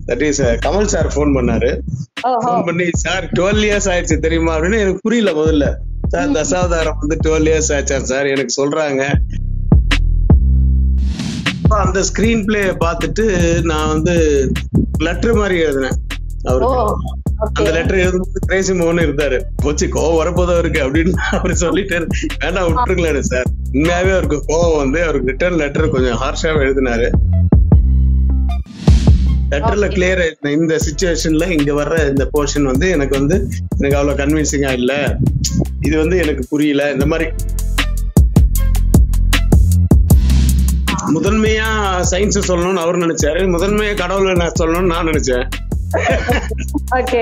That is Kamal sir phone பண்ணாரு ஓஹோ phone பண்ணி சார் டுவெல் இயர்ஸ் ஆயிடுச்சு தெரியுமா அப்படின்னு எனக்கு புரியல முதல்ல சார் தசாவதாரம் வந்து டுவெல் இயர்ஸ் ஆச்சா சார் எனக்கு சொல்றாங்க அப்ப அந்த ஸ்கிரீன் பிளே பார்த்துட்டு நான் வந்து லெட்டர் மாதிரி எழுதினேன் ஓ அவருக்கு ஓகே அந்த லெட்டர் எழுதும்போது கிரேசி மோகன் இருந்தாரு போச்சு கோவம் வரப்போதோ இருக்கு அப்படின்னு அவர் சொல்லிட்டாரு வேண்டாம் விட்டுருங்களேன் சார் உண்மையாவே அவருக்கு கோவம் வந்து அவருக்கு ரிட்டர்ன் லெட்டர் கொஞ்சம் ஹார்ஷாவே எழுதினாரு லெட்டர்ல கிளியர் இந்த சுச்சுவேஷன்ல இங்க வர்ற இந்த போர்ஷன் வந்து எனக்கு வந்து எனக்கு அவ்வளவு கன்வின்சிங்கா இல்ல இது வந்து எனக்கு புரியல இந்த மாதிரி முதன்மையா சயின்ஸ் சொல்லணும்னு அவர் நினைச்சாரு முதன்மையா கடவுளை நான் சொல்லணும்னு நான் நினைச்சேன் ஓகே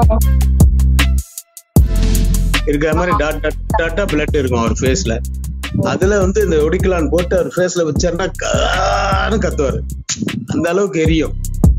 இருக்கிற மாதிரி டாட் டாட் டாட்டா பிளட் இருக்கும் அவர் ஃபேஸ்ல அதுல வந்து இந்த ஒடிக்கலான் போட்டு அவர் ஃபேஸ்ல வச்சாருன்னா கான்னு கத்துவாரு அந்த அளவுக்கு எரியும்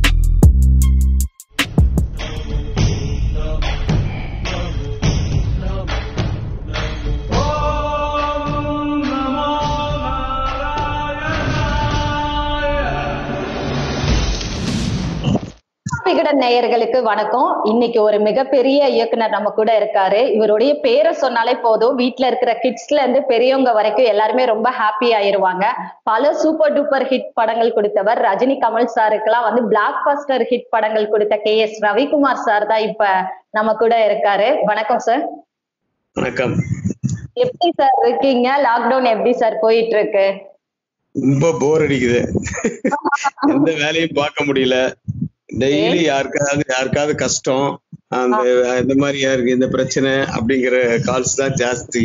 விகடன் நேயர்களுக்கு வணக்கம் இன்னைக்கு ஒரு மிகப்பெரிய இயக்குனர் நம்ம கூட இருக்காரு இவருடைய பேரை சொன்னாலே போதும் வீட்ல இருக்கிற கிட்ஸ்ல இருந்து பெரியவங்க வரைக்கும் எல்லாருமே ரொம்ப ஹாப்பி ஆயிருவாங்க பல சூப்பர் டூப்பர் ஹிட் படங்கள் கொடுத்தவர் ரஜினி கமல் சாருக்கெல்லாம் வந்து பிளாக் பஸ்டர் ஹிட் படங்கள் கொடுத்த கே எஸ் ரவிக்குமார் சார் தான் இப்ப நம்ம கூட இருக்காரு வணக்கம் சார் வணக்கம் எப்படி சார் இருக்கீங்க லாக்டவுன் எப்படி சார் போயிட்டு இருக்கு ரொம்ப போர் அடிக்குது எந்த வேலையும் பார்க்க முடியல டெய்லி யாருக்காவது யாருக்காவது கஷ்டம் அந்த இந்த மாதிரி யாருக்கு இந்த பிரச்சனை அப்படிங்கிற கால்ஸ் தான் ஜாஸ்தி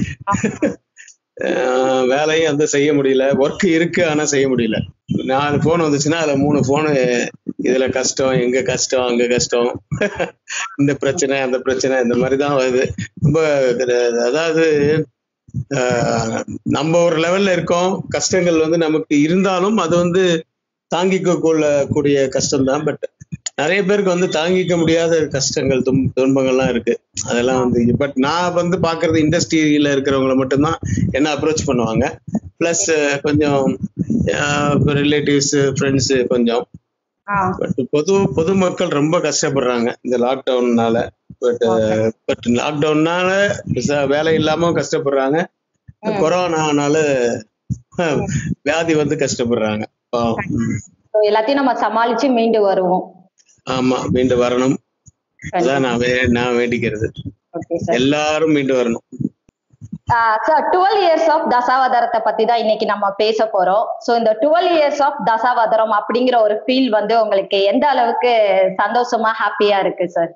அஹ் வேலையும் வந்து செய்ய முடியல ஒர்க் இருக்கு ஆனா செய்ய முடியல நாலு போன் வந்துச்சுன்னா அதுல மூணு போனு இதுல கஷ்டம் எங்க கஷ்டம் அங்க கஷ்டம் இந்த பிரச்சனை அந்த பிரச்சனை இந்த மாதிரி தான் வருது ரொம்ப அதாவது ஆஹ் நம்ம ஒரு லெவல்ல இருக்கோம் கஷ்டங்கள் வந்து நமக்கு இருந்தாலும் அது வந்து தாங்கிக்க கொள்ள கூடிய கஷ்டம் தான் பட் நிறைய பேருக்கு வந்து தாங்கிக்க முடியாத கஷ்டங்கள் தும் துன்பங்கள்லாம் இருக்கு அதெல்லாம் வந்து பட் நான் வந்து பாக்குறது இண்டஸ்ட்ரியில இருக்கிறவங்கள மட்டும்தான் என்ன அப்ரோச் பண்ணுவாங்க பிளஸ் கொஞ்சம் ரிலேட்டிவ்ஸ் ஃப்ரெண்ட்ஸ் கொஞ்சம் பட் பொது பொதுமக்கள் ரொம்ப கஷ்டப்படுறாங்க இந்த லாக்டவுன்னால பட் பட் லாக்டவுன்னால வேலை இல்லாம கஷ்டப்படுறாங்க கொரோனானால வியாதி வந்து கஷ்டப்படுறாங்க பாவம். ம். So, எல்லாத்தையும் நம்ம சமாளிச்சு மீண்டு வருவோம் ஆமா மீண்டு வரணும் அதான் நான் வே- நான் வேண்டிக்கிறது ஓகே சார் எல்லாரும் மீண்டு வரணும் சார் டுவெல் இயர்ஸ் ஆஃப் தசாவதாரத்தை பத்தி தான் இன்னைக்கு நம்ம பேச போறோம் சோ இந்த டுவெல் இயர்ஸ் ஆஃப் தசாவதாரம் அப்படிங்கிற ஒரு ஃபீல் வந்து உங்களுக்கு எந்த அளவுக்கு சந்தோஷமா ஹாப்பியா இருக்கு சார்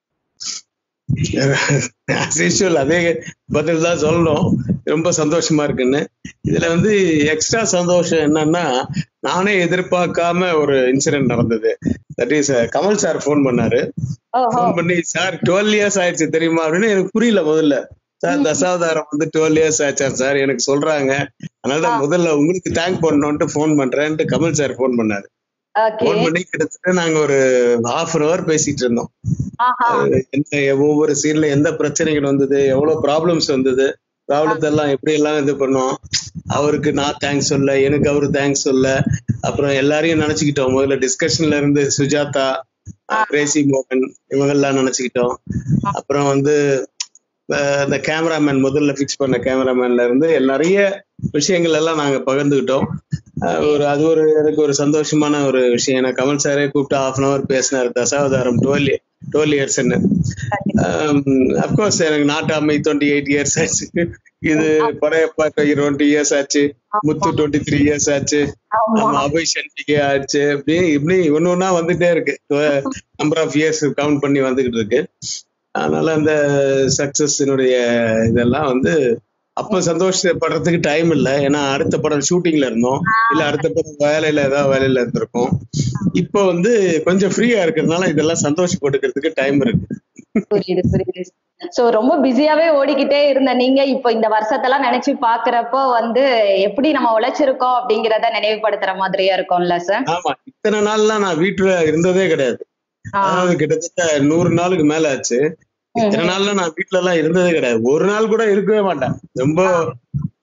as usual அதே பதில் தான் சொல்லணும் ரொம்ப சந்தோஷமா இருக்குன்னு இதுல வந்து எக்ஸ்ட்ரா சந்தோஷம் என்னன்னா நானே எதிர்பார்க்காம ஒரு இன்சிடென்ட் நடந்தது that is Kamal sir phone பண்ணாரு ஓஹோ ஃபோன் பண்ணி சார் டுவெல் இயர்ஸ் ஆயிடுச்சு தெரியுமா அப்படின்னு எனக்கு புரியல முதல்ல சார் தசாவதாரம் வந்து டுவெல் இயர்ஸ் ஆச்சா சார் எனக்கு சொல்றாங்க அதனால முதல்ல உங்களுக்கு தேங்க் பண்ணணும்ட்டு ஃபோன் பண்றேன்ட்டு கமல் சார் ஃபோன் பண்ணாரு ஓகே ஃபோன் பண்ணி கிட்டத்தட்ட நாங்க ஒரு ஹாஃப் அன் அவர் பேசிட்டு இருந்தோம் ஆஹா அது என்ன ஒவ்வொரு சீன்ல எந்த பிரச்சனைகள் வந்தது எவ்வளவு ப்ராப்ளம்ஸ் வந்தது ப்ராப்ளத்தை எல்லாம் எப்படி எல்லாம் இது பண்ணோம் அவருக்கு நான் தேங்க்ஸ் சொல்ல எனக்கு அவரு தேங்க்ஸ் சொல்ல அப்புறம் எல்லாரையும் நினைச்சுக்கிட்டோம் முதல்ல டிஸ்கஷன்ல இருந்து சுஜாதா கிரேசி மோகன் இவங்கெல்லாம் நினைச்சுக்கிட்டோம் அப்புறம் வந்து அஹ், இந்த கேமராமேன் முதல்ல ஃபிக்ஸ் பண்ண கேமராமேன்ல இருந்து நிறைய விஷயங்கள் எல்லாம் நாங்க பகிர்ந்துக்கிட்டோம் அஹ், ஒரு அது ஒரு எனக்கு ஒரு சந்தோஷமான ஒரு விஷயம் ஏன்னா கமல் சாரே கூப்பிட்டு ஹாஃப் அன் அவர் பேசினார் தசாவதாரம் டுவெல் டுவெல் இயர்ஸ்ன்னு அப்கோர்ஸ் எனக்கு நாட்டாமை டுவெண்ட்டி எயிட் இயர்ஸ் ஆச்சு இது படையப்பா டுவெண்ட்டி இயர்ஸ் ஆச்சு முத்து டுவெண்ட்டி த்ரீ இயர்ஸ் ஆச்சு ஆமா நம்ம அபய் சண்டிகை ஆச்சு இப்படி இப்படி ஒண்ணு ஒண்ணா வந்துட்டே இருக்கு நம்பர் ஆஃப் இயர்ஸ் கவுண்ட் பண்ணி வந்துகிட்டு இருக்கு அதனால அந்த சக்சஸ்னுடைய இதெல்லாம் வந்து அப்ப சந்தோஷப்படுறதுக்கு டைம் இல்ல ஏன்னா அடுத்த படம் ஷூட்டிங்ல இருந்தோம் இல்ல அடுத்த படம் வேலையில ஏதாவது வேலையில இருந்திருக்கோம் இப்போ வந்து கொஞ்சம் ஃப்ரீயா இருக்கிறதுனால இதெல்லாம் சந்தோஷப்பட்டுக்கிறதுக்கு டைம் இருக்கு புரியுது புரியுது சோ ரொம்ப பிஸியாவே ஓடிக்கிட்டே இருந்த நீங்க இப்போ இந்த வருஷத்தெல்லாம் நினைச்சு பாக்குறப்போ வந்து எப்படி நம்ம உழைச்சிருக்கோம் அப்படிங்கறத நினைவுபடுத்துற மாதிரியா இருக்கும்ல சார் ஆமா இத்தனை நாள்லாம் நான் வீட்டுல இருந்ததே கிடையாது அதாவது கிட்டத்தட்ட நூறு நாளுக்கு மேல ஆச்சு இத்தனை நாள்ல நான் வீட்டுல எல்லாம் இருந்ததே கிடையாது ஒரு நாள் கூட இருக்கவே மாட்டேன் ரொம்ப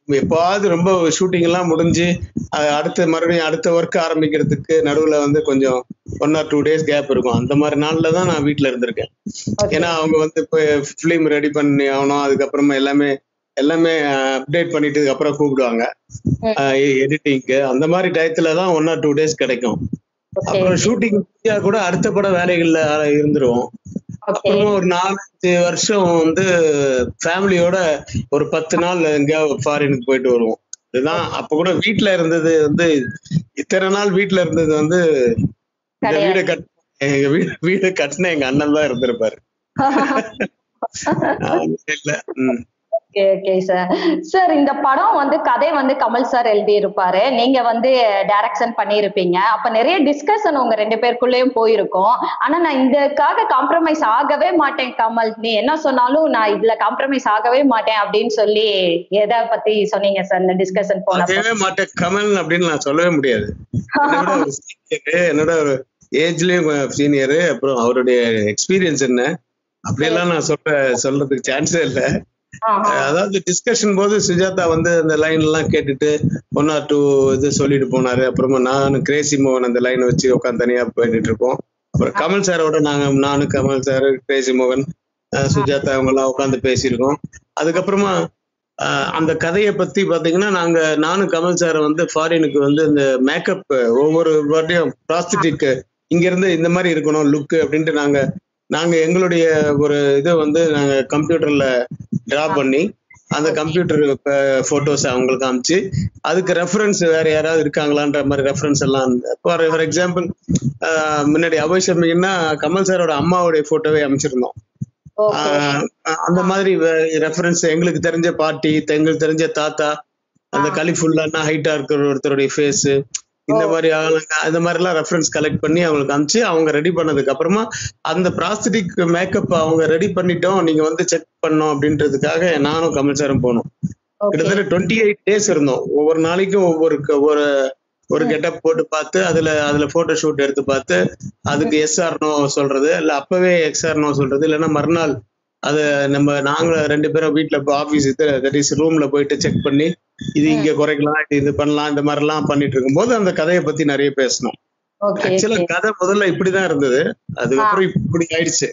எப்பாவது ரொம்ப ஷூட்டிங் எல்லாம் முடிஞ்சு அஹ், அடுத்த மறுபடியும் அடுத்த ஒர்க் ஆரம்பிக்கிறதுக்கு நடுவுல வந்து கொஞ்சம் one or two days gap இருக்கும் அந்த மாதிரி நாள்ல தான் நான் வீட்ல இருந்திருக்கேன் Okay. ஏன்னா அவங்க வந்து இப்போ ஃபிலிம் ரெடி பண்ணி ஆகணும் அதுக்கப்புறமா எல்லாமே எல்லாமே அப்டேட் பண்ணிட்டு அப்புறம் கூப்பிடுவாங்க ம். எடிட்டிங்க்கு அந்த மாதிரி டயத்துல தான் ஒன் ஆர் டூ டேஸ் கிடைக்கும் Okay. அப்புறம் ஷூட்டிங் கூட அடுத்த பட வேலைகள்ல இருந்துருவோம் Okay. அப்புறமா ஒரு நாலஞ்சு வருஷம் வந்து ஃபேமிலியோட ஒரு பத்து நாள் எங்கேயாவது ஃபாரினுக்கு போயிட்டு வருவோம் இதுதான் அப்ப கூட வீட்ல இருந்தது வந்து இத்தனை நாள் வீட்ல இருந்தது வந்து இந்த கிடையாது. வீடு கட் எங்க வீடு வீடு கட்டின எங்க அண்ணன் தான் இருந்திருப்பாரு நான் இல்ல ம் ஓகே ஓகே சார் சார் இந்த படம் வந்து கதை வந்து கமல் சார் எழுதி இருப்பாரு நீங்க வந்து டைரக்ஷன் பண்ணியிருப்பீங்க அப்ப நிறைய டிஸ்கஷன் உங்க ரெண்டு பேருக்குள்ளேயும் போயிருக்கும் ஆனா நான் இதுக்காக காம்ப்ரமைஸ் ஆகவே மாட்டேன் கமல் நீ என்ன சொன்னாலும் நான் இதுல காம்ப்ரமைஸ் ஆகவே மாட்டேன் அப்படின்னு சொல்லி எதை பத்தி சொன்னீங்க சார் இந்த டிஸ்கஷன் போனப்போ அதே மாட்டேன் கமல் அப்படின்னு நான் சொல்லவே முடியாது என்னோட ஒரு senior, என்னோட ஒரு ஏஜ்லயும் சீனியர் அப்புறம் அவருடைய எக்ஸ்பீரியன்ஸ் என்ன அப்படியெல்லாம் நான் சொல்ற சொல்றதுக்கு சான்ஸே இல்லை ஆஹா. அதாவது டிஸ்கஷன் போது சுஜாதா வந்து அந்த லைன் எல்லாம் கேட்டுட்டு ஒன் ஆர் டூ இது சொல்லிட்டு போனாரு அப்புறமா நான் கிரேசி மோகன் அந்த லைனை வச்சு உட்காந்து தனியா போயிட்டு இருப்போம் அப்புறம் கமல் சாரோட நாங்க நானு கமல் சார் கிரேசி மோகன் அஹ் சுஜாதா அவங்க எல்லாம் உட்காந்து பேசியிருக்கோம் அதுக்கப்புறமா அஹ் அந்த கதையை பத்தி பாத்தீங்கன்னா நாங்க நானும் கமல் சார் வந்து ஃபாரினுக்கு வந்து இந்த மேக்கப் ஒவ்வொரு வாட்டியும் ப்ராஸ்தட்டிக் இங்க இருந்து இந்த மாதிரி இருக்கணும் லுக் அப்படின்ட்டு நாங்க நாங்க எங்களுடைய ஒரு இதை வந்து நாங்க கம்ப்யூட்டர்ல டிரா பண்ணி அந்த கம்ப்யூட்டர் போட்டோஸ் அவங்களுக்கு அனுப்பிச்சு அதுக்கு ரெஃபரன்ஸ் வேற யாராவது இருக்காங்களான்ற மாதிரி ரெஃபரன்ஸ் எல்லாம் ஃபார் ஃபார் எக்ஸாம்பிள் முன்னாடி அபய் சர்மிங்கன்னா கமல் சாரோட அம்மாவுடைய போட்டோவே அமைச்சிருந்தோம் Okay. ஆஹ் அந்த மாதிரி ரெஃபரன்ஸ் எங்களுக்கு தெரிஞ்ச பாட்டி எங்களுக்கு தெரிஞ்ச தாத்தா அந்த கலிஃபுல்லானா ஹைட்டா இருக்கிற ஒருத்தருடைய ஃபேஸ் இந்த மாதிரி ஆளுங்க அந்த மாதிரி எல்லாம் ரெஃபரன்ஸ் கலெக்ட் பண்ணி அவங்களுக்கு அனுப்பிச்சு அவங்க ரெடி பண்ணதுக்கு அப்புறமா அந்த ப்ராஸ்தட்டிக் மேக்கப் அவங்க ரெடி பண்ணிட்டோம் நீங்க வந்து செக் பண்ணோம் அப்படின்றதுக்காக நானும் கமல் சாரும் போனோம் Okay. கிட்டத்தட்ட டுவெண்ட்டி எயிட் டேஸ் இருந்தோம் ஒவ்வொரு நாளைக்கும் ஒவ்வொரு க- ஒரு ஒரு கெட்டப் போட்டு பார்த்து அதுல அதுல போட்டோ ஷூட் எடுத்து பார்த்து அதுக்கு எஸ்ஆர் நோ சொல்றது இல்ல அப்பவே எக்ஸ்ஆர் நோ சொல்றது இல்லைன்னா மறுநாள் அது நம்ம நாங்க ரெண்டு பேரும் வீட்டுல ஆபீஸ் தட் இஸ் ரூம்ல போயிட்டு செக் பண்ணி இது இங்க குறைக்கலாம் இது இது பண்ணலாம் இந்த மாதிரி எல்லாம் பண்ணிட்டு இருக்கும்போது அந்த கதையை பத்தி நிறைய பேசணும் Okay, ஆக்சுவலா okay. கதை முதல்ல இப்படிதான் இருந்தது அதுக்கப்புறம் இப்படி ஆயிடுச்சு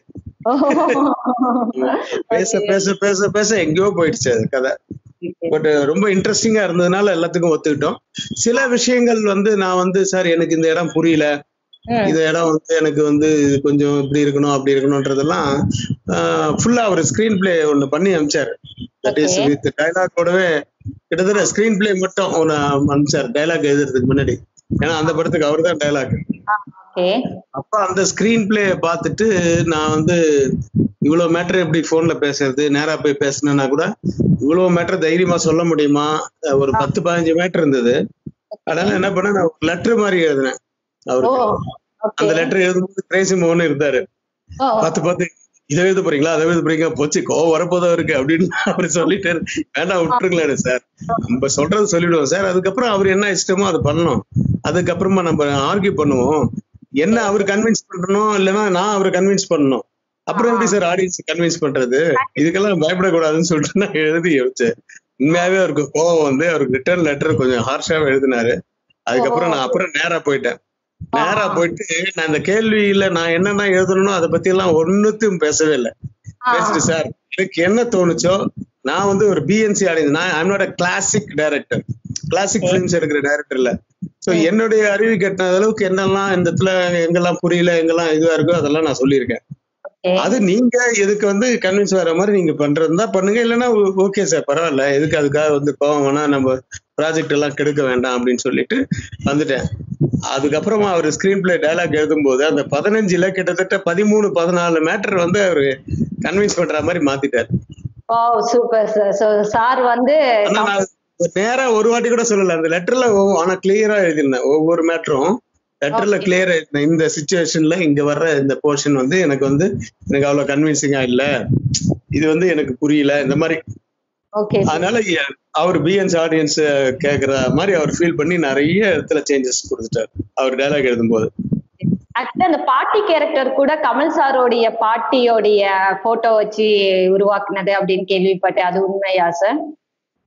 பேச பேச பேச பேச எங்கேயோ போயிடுச்சு அது கதை பட் ரொம்ப இன்ட்ரெஸ்டிங்கா இருந்ததுனால எல்லாத்துக்கும் ஒத்துக்கிட்டோம் சில விஷயங்கள் வந்து நான் வந்து சார் எனக்கு இந்த இடம் புரியல ம். இந்த இடம் வந்து எனக்கு வந்து இது கொஞ்சம் இப்படி இருக்கணும் அப்படி இருக்கணும்ன்றதெல்லாம் ஃபுல்லா அவர் ஸ்கிரீன் பிளே ஒண்ணு பண்ணி அனுப்பிச்சாரு தட் இஸ் Okay. வித் டைலாகோடவே கிட்டத்தட்ட ஸ்கிரீன் பிளே மட்டும் ஒண்ணு அனுப்பிச்சாரு டைலாக் எழுதுறதுக்கு முன்னாடி ஏன்னா அந்த படத்துக்கு அவர் தான் டைலாக் ஓகே அப்ப அந்த ஸ்கிரீன் பிளே பார்த்துட்டு நான் வந்து இவ்வளவு மேட்டர் எப்படி போன்ல பேசுறது நேரா போய் பேசினேன்னா கூட இவ்வளவு மேட்டர் தைரியமா சொல்ல முடியுமா அஹ் ஒரு பத்து பதினஞ்சு மேட்டர் இருந்தது அதனால என்ன பண்ணேன் நான் ஒரு லெட்டர் மாதிரி எழுதினேன் ஓ அவருக்கு ஓகே அந்த லெட்டர் எழுதும்போது கிரேசி மோகன் இருந்தாரு ஓ பார்த்து பார்த்து இதை எழுத போறீங்களா அதை எழுத போறீங்க போச்சு கோவம் வரப்போதான் இருக்கு அப்படின்னு அவர் சொல்லிட்டு வேண்டாம் விட்டுருங்களேன் சார் நம்ம சொல்றது சொல்லிடுவோம் சார் அதுக்கப்புறம் அவர் என்ன இஷ்டமோ அதை பண்ணணும் அதுக்கப்புறமா நம்ம ஆர்கியூ பண்ணுவோம் என்ன அவர் கன்வின்ஸ் பண்ணணும் இல்லைன்னா நான் அவரை கன்வின்ஸ் பண்ணணும் அப்புறம் எப்படி சார் ஆடியன்ஸ் கன்வின்ஸ் பண்றது இதுக்கெல்லாம் பயப்படக்கூடாதுன்னு சொல்லிட்டு நான் எழுதி வச்சேன் உண்மையாவே அவருக்கு கோவம் வந்து அவருக்கு ரிட்டர்ன் லெட்டர் கொஞ்சம் ஹார்ஷாவே எழுதினாரு அதுக்கப்புறம் நான் அப்புறம் நேரா போயிட்டேன் நேரா போயிட்டு நான் இந்த கேள்வியில நான் என்னென்ன எழுதணும்னோ அதை பத்தி எல்லாம் ஒன்னுத்தையும் பேசவே இல்லை பேசிட்டு சார் எனக்கு என்ன தோணுச்சோ நான் வந்து ஒரு பிஎன்சி ஆடியன்ஸ் நான் I'm not a classic director classic films எடுக்கிற டைரக்டர் இல்ல சோ என்னுடைய அறிவு கெட்ட அளவுக்கு என்னெல்லாம் இந்த இடத்துல எங்கெல்லாம் புரியல எங்கெல்லாம் இதுவா இருக்கோ அதெல்லாம் நான் சொல்லியிருக்கேன் ஓகே அது நீங்க இதுக்கு வந்து கன்வின்ஸ் வர மாதிரி நீங்க பண்றதா பண்ணுங்க இல்லைன்னா ஓகே சார் பரவாயில்ல எதுக்கு அதுக்காக வந்து கோவம் வேணா நம்ம ப்ராஜெக்ட் எல்லாம் கெடுக்க வேண்டாம் அப்படின்னு சொல்லிட்டு வந்துட்டேன் அதுக்கப்புறமா அவர் ஸ்கிரீன் பிளே டைலாக் எழுதும்போது அந்த பதினஞ்சுல கிட்டத்தட்ட பதிமூணு பதினாலு மேட்டர் வந்து அவரு கன்வின்ஸ் பண்ற மாதிரி மாத்திட்டாரு ஓ சூப்பர் சார் சோ சார் வந்து ஆனா நான் நேரா ஒரு வாட்டி கூட சொல்லல அந்த லெட்டர்ல ஆனா கிளியரா எழுதிருந்தேன் ஒவ்வொரு மேட்டரும் லெட்டர்ல கிளியரா எழுதினேன் இந்த சுச்சுவேஷன்ல இங்க வர்ற இந்த போர்ஷன் வந்து எனக்கு வந்து எனக்கு அவ்வளவு கன்வின்சிங்கா இல்ல இது வந்து எனக்கு புரியல இந்த மாதிரி ஓகே அதனால எ- அவர் பிஎன்ஸ் ஆடியன்ஸ் கேக்குற மாதிரி அவர் ஃபீல் பண்ணி நிறைய இடத்துல சேஞ்சஸ் கொடுத்துட்டாரு அவர் டைலாக் எழுதும்போது ஆக்சுவலி அந்த பாட்டி கேரக்டர் கூட கமல் சாரோடைய பாட்டியோடைய போட்டோ வச்சு உருவாக்குனது அப்படின்னு கேள்விப்பட்டேன் அது உண்மையா சார்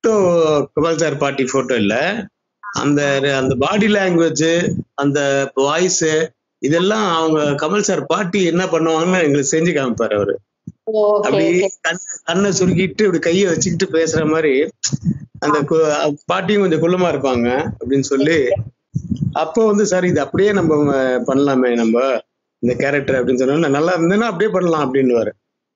போட்டோ கமல் சார் பாட்டி போட்டோ இல்ல அந்த அந்த பாடி லாங்குவேஜ் அந்த வாய்ஸ் இதெல்லாம் அவங்க கமல் சார் பாட்டி என்ன பண்ணுவாங்கன்னு எங்களுக்கு செஞ்சு காமிப்பாரு அவரு ஓகே அப்படி ஓகே கண்ண- கண்ணை சுருக்கிட்டு இப்படி கையை வச்சுக்கிட்டு பேசுற மாதிரி அந்த கு- பாட்டியும் கொஞ்சம் குள்ளமா இருப்பாங்க அப்படின்னு சொல்லி அப்போ வந்து சார் இது அப்படியே நம்ம அஹ், பண்ணலாமே நம்ம இந்த கேரக்டர் அப்படின்னு சொன்னா நல்லா இருந்ததுன்னா அப்படியே பண்ணலாம் அப்படின்னுவாரு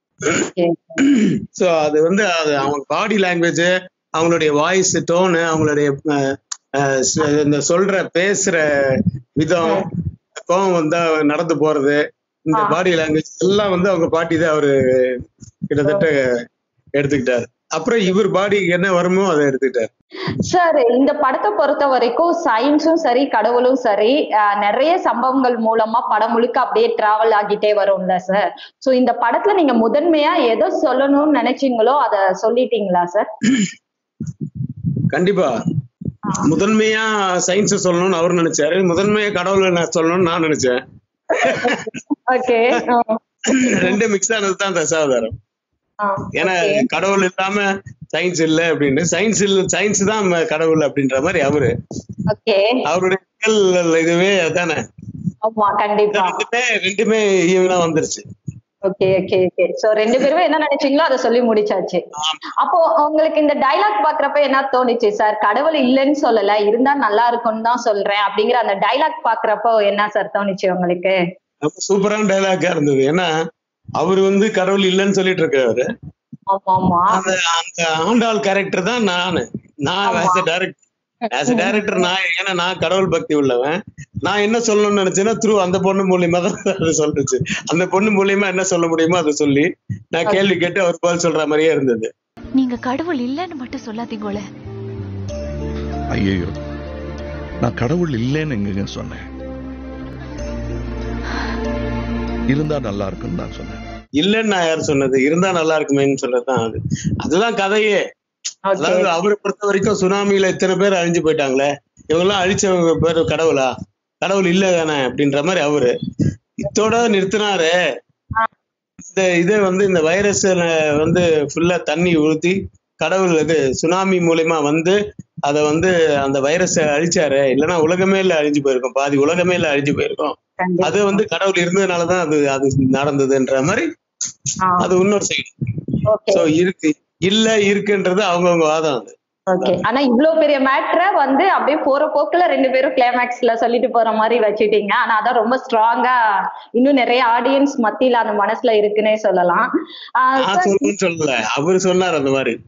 ஸோ அது வந்து அது அவங்க பாடி லாங்குவேஜ் அவங்களுடைய வாய்ஸ் டோனு அவங்களுடைய அஹ், அஹ், ச- இந்த சொல்ற பேசுற விதம் கோவம் வந்தா நடந்து போறது இந்த ஆ. பாடி லாங்குவேஜ் எல்லாம் வந்து அவங்க பாட்டி தான் அவரு கிட்டத்தட்ட எடுத்துக்கிட்டாரு அப்புறம் இவர் பாடிக்கு என்ன வருமோ அதை எடுத்துக்கிட்டாரு சார் இந்த படத்தை பொறுத்த வரைக்கும் சயின்ஸும் சரி கடவுளும் சரி அஹ், நிறைய சம்பவங்கள் மூலமா படம் முழுக்க அப்படியே டிராவல் ஆகிட்டே வரும்ல சார் சோ இந்த படத்துல நீங்க முதன்மையா எதை சொல்லணும்னு நினைச்சீங்களோ அத சொல்லிட்டீங்களா சார் கண்டிப்பா முதன்மையா சயின்ஸ் சொல்லணும்னு அவர் நினைச்சாரு முதன்மையா கடவுளை நான் சொல்லணும்னு நான் நினைச்சேன் ஓகே ரெண்டு மிக்ஸ் ஆனது தான் தசாவதாரம் ஏன்னா கடவுள் இல்லாம சயின்ஸ் இல்ல அப்படின்னு சயின்ஸ் இல்ல சயின்ஸ் தான் ம- கடவுள் அப்படின்ற மாதிரி அவரு ஓகே அவருடைய முதல் இதுவே அதானே ஆமா கண்டிப்பா ரெண்டுமே ரெண்டுமே ஈவனா வந்துருச்சு ஓகே ஓகே ஓகே சோ ரெண்டு பேருமே என்ன நினைச்சீங்களோ அதை சொல்லி முடிச்சாச்சு அப்போ உங்களுக்கு இந்த டைலாக் பாக்குறப்ப என்ன தோணுச்சு சார் கடவுள் இல்லைன்னு சொல்லல இருந்தா நல்லா இருக்கும்னு தான் சொல்றேன் அப்படிங்கிற அந்த டைலாக் பாக்குறப்போ என்ன சார் தோணுச்சு உங்களுக்கு ரொம்ப சூப்பரான டைலாக்கா இருந்தது ஏன்னா அவர் வந்து கடவுள் இல்லைன்னு சொல்லிட்டு இருக்காரு ஆமா ஆமா அந்த அந்த ஆண்டாள் கேரக்டர் தான் நானு நான் ஆமா. As a director as a director நான் ஏன்னா நான் கடவுள் பக்தி உள்ளவன் நான் என்ன சொல்லணும்னு நினைச்சேன்னா த்ரூ அந்த பொண்ணு மூலியமா தான் அது சொல்லுச்சு அந்த பொண்ணு மூலியமா என்ன சொல்ல முடியுமோ அதை சொல்லி நான் கேள்வி கேட்டு அவர் பதில் சொல்ற மாதிரியே இருந்தது நீங்க கடவுள் இல்லைன்னு மட்டும் சொல்லாதீங்களே ஐயோ நான் கடவுள் இல்லைன்னு எங்கங்க சொன்னேன் இருந்தா நல்லா இருக்குன்னு தான் சொன்னேன் இல்லைன்னு நான் யார் சொன்னது இருந்தா நல்லா இருக்குமேன்னு சொன்னதுதான் அது அதுதான் கதையே ஓகே அதாவது அவரை பொறுத்த வரைக்கும் சுனாமியில இத்தனை பேர் அழிஞ்சு போயிட்டாங்களே இவங்க எல்லாம் அழிச்சவங்க பேர் கடவுளா கடவுள் இல்ல தானே அப்படின்ற மாதிரி அவரு இத்தோட நிறுத்தினாரு இந்த இதை வந்து இந்த வைரஸ் வந்து ஃபுல்லா தண்ணி ஊத்தி கடவுள் இது சுனாமி மூலியமா வந்து அதை வந்து அந்த வைரஸை அழிச்சாரு இல்லைன்னா உலகமே இல்ல அழிஞ்சு போயிருக்கும் பாதி உலகமே இல்ல அழிஞ்சு போயிருக்கும் அது வந்து கடவுள் இருந்ததுனாலதான் அது அது நடந்ததுன்ற மாதிரி அது இன்னொரு சைடு ஓகே சோ இருக்கு இல்ல இருக்குன்றது அவங்கவங்க வாதம் அது ஓகே ஆனா இவ்வளவு பெரிய மேட்ரை வந்து அப்படியே போற போக்குல ரெண்டு பேரும் கிளைமேக்ஸ்ல சொல்லிட்டு போற மாதிரி வச்சுட்டீங்க ஆனா அதான் ரொம்ப ஸ்ட்ராங்கா இன்னும் நிறைய ஆடியன்ஸ் மத்தியில அந்த மனசுல இருக்குன்னே சொல்லலாம் ஆஹ் நான் சொல்லணும்னு சொல்லல அவரு சொன்னார் அந்த மாதிரி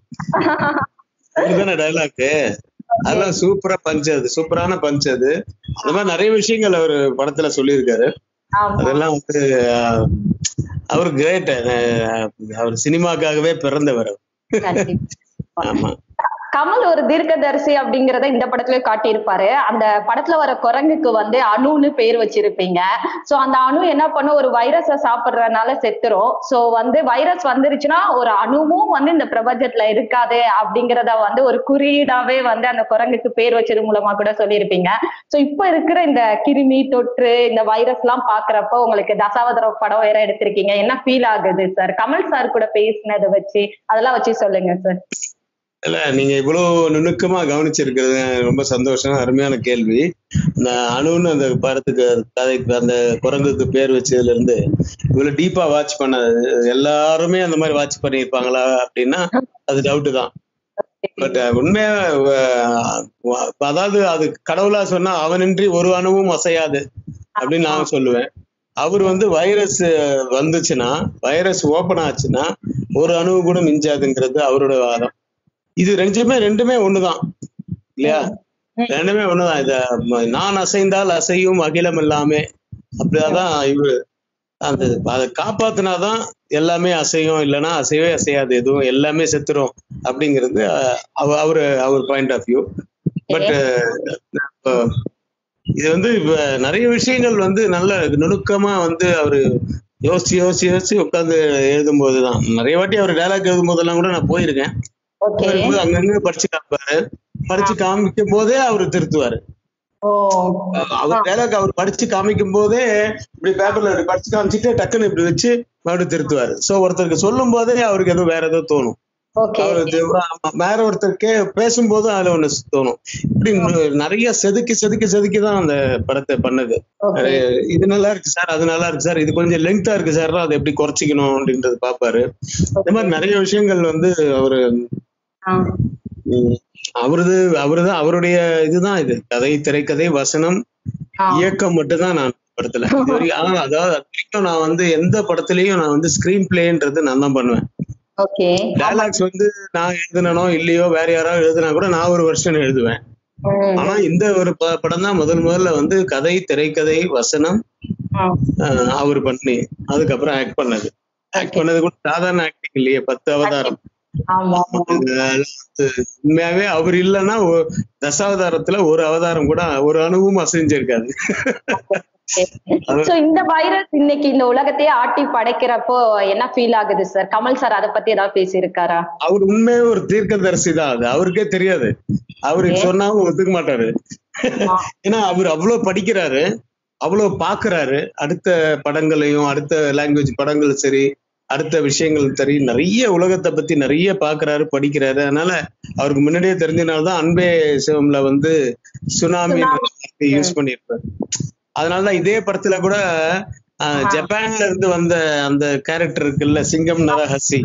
இதுதானே டைலாக் அதெல்லாம் சூப்பரா பஞ்ச் அது சூப்பரான பஞ்ச் அது அந்த மாதிரி நிறைய விஷயங்கள் அவர் படத்துல சொல்லியிருக்காரு ஆமா அதெல்லாம் வந்து அஹ், அவர் கிரேட் அவர் சினிமாக்காகவே பிறந்தவர் அவர். கண்டிப்பா. ஆமா கமல் ஒரு தீர்க்கதரிசி அப்படிங்கறத இந்த படத்துல காட்டியிருப்பாரு அந்த படத்துல வர குரங்குக்கு வந்து அணுன்னு பேர் வச்சிருப்பீங்க சோ அந்த அணு என்ன பண்ணும் ஒரு வைரஸ சாப்பிடுறதுனால செத்துரும் சோ வந்து வைரஸ் வந்துருச்சுன்னா ஒரு அணுவும் வந்து இந்த பிரபஞ்சத்துல இருக்காது அப்படிங்கறத வந்து ஒரு குறியீடாவே வந்து அந்த குரங்குக்கு பேர் வச்சது மூலமா கூட சொல்லியிருப்பீங்க சோ இப்ப இருக்கிற இந்த கிருமி தொற்று இந்த வைரஸ் எல்லாம் பாக்குறப்ப உங்களுக்கு தசாவதார படம் வேற எடுத்திருக்கீங்க என்ன ஃபீல் ஆகுது சார் கமல் சார் கூட பேசினதை வச்சு அதெல்லாம் வச்சு சொல்லுங்க சார் இல்ல நீங்க இவ்வளவு நுணுக்கமா கவனிச்சிருக்கிறது ரொம்ப சந்தோஷம் அருமையான கேள்வி இந்த அணுன்னு அந்த படத்துக்கு கதைக்கு அந்த குரங்குக்கு பேர் வச்சதுல இருந்து இவ்வளவு டீப்பா வாட்ச் பண்ண எல்லாருமே அந்த மாதிரி வாட்ச் பண்ணியிருப்பாங்களா அப்படின்னா அது டவுட் தான் பட் உண்மையா அஹ், வ- அதாவது அது கடவுளா சொன்னா அவனின்றி ஒரு அணுவும் அசையாது அப்படின்னு நான் சொல்லுவேன் அவர் வந்து வைரஸ் வந்துச்சுன்னா வைரஸ் ஓபன் ஆச்சுன்னா ஒரு அணு கூட மிஞ்சாதுங்கிறது அவரோட வாதம் இது ரெண்டுமே ரெண்டுமே ஒண்ணுதான் இல்லையா ரெண்டுமே ஒண்ணுதான் இத ம- நான் அசைந்தால் அசையும் அகிலம் எல்லாமே அப்படியாதான் இவரு அந்த அதை காப்பாத்தினாதான் எல்லாமே அசையும் இல்லைன்னா அசையவே அசையாது எதுவும் எல்லாமே செத்துரும் அப்படிங்கிறது அஹ், அவ- அவரு அவர் பாயிண்ட் ஆஃப் வியூ பட் இது வந்து இப்ப நிறைய விஷயங்கள் வந்து நல்ல நுணுக்கமா வந்து அவரு யோசிச்சு யோசிச்சு யோசிச்சு உட்காந்து எழுதும் போதுதான் நிறைய வாட்டி அவர் டைலாக் எழுதும் போதெல்லாம் கூட நான் போயிருக்கேன் ஓகே போயிருக்கும்போது அங்கங்க படிச்சு காமிப்பாரு படிச்சு காமிக்கும் போதே அவரு திருத்துவாரு ஓ அவர் டைலாக் அவர் படிச்சு காமிக்கும் போதே இப்படி பேப்பர்ல இப்படி படிச்சு காமிச்சிட்டு டக்குன்னு இப்படி வச்சு மறுபடியும் திருத்துவாரு சோ ஒருத்தருக்கு சொல்லும் போதே அவருக்கு எதுவும் வேற ஏதோ தோணும் ஓகே அவர் இது- ஆமா, வேற ஒருத்தர் கே பேசும்போது அதுல ஒண்ணு தோணும் இப்படி நு- நிறைய செதுக்கி செதுக்கி செதுக்கி தான் அந்த படத்தை பண்ணது ஓகே அஹ் இது நல்லா இருக்கு சார் அது நல்லா இருக்கு சார் இது கொஞ்சம் லெங்தா இருக்கு சார் அதை எப்படி குறைச்சிக்கணும் அப்படின்றது பாப்பாரு இந்த மாதிரி நிறைய விஷயங்கள் வந்து அவரு உம், அவரது அவருதான் அவருடைய இதுதான் இது கதை திரைக்கதை வசனம் இயக்கம் மட்டும்தான் நான் படத்துல இது வரைக்கும் ஆனா அதாவது அது வரைக்கும் நான் வந்து எந்த படத்துலயும் நான் வந்து ஸ்கிரீன் பிளேன்றது நான் தான் பண்ணுவேன் ஓகே டயலாக்ஸ் வந்து நான் எழுதுனனோ இல்லையோ வேற யாராவது எழுதுனா கூட நான் ஒரு வருஷன் எழுதுவேன் ஆனா இந்த ஒரு ப- படம் தான் முதல் முதல்ல வந்து கதை திரைக்கதை வசனம் ஆஹ் அவர் பண்ணி அதுக்கப்புறம் ஆக்ட் பண்ணது ஆக்ட் பண்ணது கூட சாதாரண ஆக்டிங் இல்லையே பத்து அவதாரம் ஆமா அது உண்மையாவே அவர் இல்லைன்னா ஒ- தசாவதாரத்துல ஒரு அவதாரம் கூட ஒரு அணுவும் அசைஞ்சிருக்காது சோ இந்த வைரஸ் இன்னைக்கு இந்த உலகத்தையே ஆட்டி படைக்கிறப்போ என்ன ஃபீல் ஆகுது சார் கமல் சார் அத பத்தி ஏதாவது பேசியிருக்காரா அவர் உண்மையே ஒரு தீர்க்கதரிசி தான் அது அவருக்கே தெரியாது அவருக்கு சொன்னாலும் ஒத்துக்க மாட்டாரு ஏன்னா அவர் அவ்வளவு படிக்கிறாரு அவ்வளவு பாக்குறாரு அடுத்த படங்களையும் அடுத்த லாங்குவேஜ் படங்கள் சரி அடுத்த விஷயங்கள் சரி நிறைய உலகத்தை பத்தி நிறைய பாக்குறாரு படிக்கிறாரு அதனால அவருக்கு முன்னாடியே தெரிஞ்சனாலதான் அன்பே சிவம்ல வந்து சுனாமி யூஸ் பண்ணியிருப்பாரு அதனாலதான் இதே படத்துல கூட ஆஹ், ஜப்பான்ல இருந்து வந்த அந்த கேரக்டர் இருக்குல்ல சிங்கம் நரஹசி